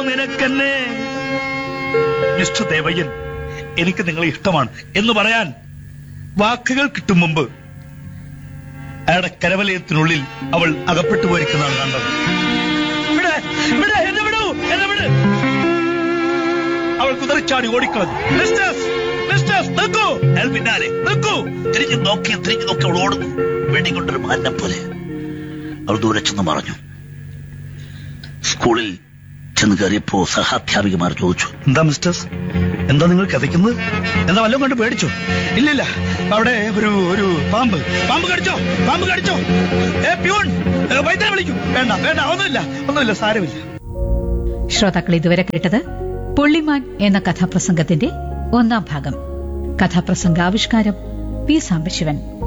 നിനക്കെന്നെ മിസ്റ്റർ ദേവയ്യൻ എനിക്ക് നിങ്ങളെ ഇഷ്ടമാണ് എന്ന് പറയാൻ വാക്കുകൾ കിട്ടും മുമ്പ് അയാളുടെ കരവലയത്തിനുള്ളിൽ അവൾ അകപ്പെട്ടു പോയിരിക്കുന്നതാണ് കണ്ടത് വിട്, വിട്, എന്നെ വിടൂ, എന്നെ വിട്. അവൾ കുതിരച്ചാടി ഓടിക്കളഞ്ഞു മിസ്റ്റേഴ്സ് മിസ്റ്റേഴ്സ് നിൽക്കൂ അയാൾ പിന്നാലെ നിൽക്കൂ തിരിഞ്ഞു നോക്കി തിരിഞ്ഞു നോക്കി അവൾ ഓടുന്നു വെടികൊണ്ടൊരു മാന്നം പോലെ അവൾ ദൂരെ ചെന്ന് മറഞ്ഞു സ്കൂളിൽ ചെന്ന് കയറിയപ്പോ സഹാധ്യാപികമാർ ചോദിച്ചു എന്താ മിസ്റ്റേഴ്സ് എന്താ നിങ്ങൾ കഥയ്ക്കുന്നത് എന്താ വല്ലതും കണ്ട് പേടിച്ചോ ഇല്ലില്ല അവിടെ ഒരു ഒരു പാമ്പ് പാമ്പ് കടിച്ചോ പാമ്പ് കടിച്ചോ ഏ പ്യൂൺ ഏ, വൈദ്യരെ വിളിക്കൂ വേണ്ട വേണ്ട ഒന്നുമില്ല ഒന്നുമില്ല സാരമില്ല ശ്രോതാക്കൾ ഇതുവരെ കേട്ടത് പുള്ളിമാൻ എന്ന കഥാപ്രസംഗത്തിന്റെ ഒന്നാം ഭാഗം കഥാപ്രസംഗ ആവിഷ്കാരം പി സാംബശിവൻ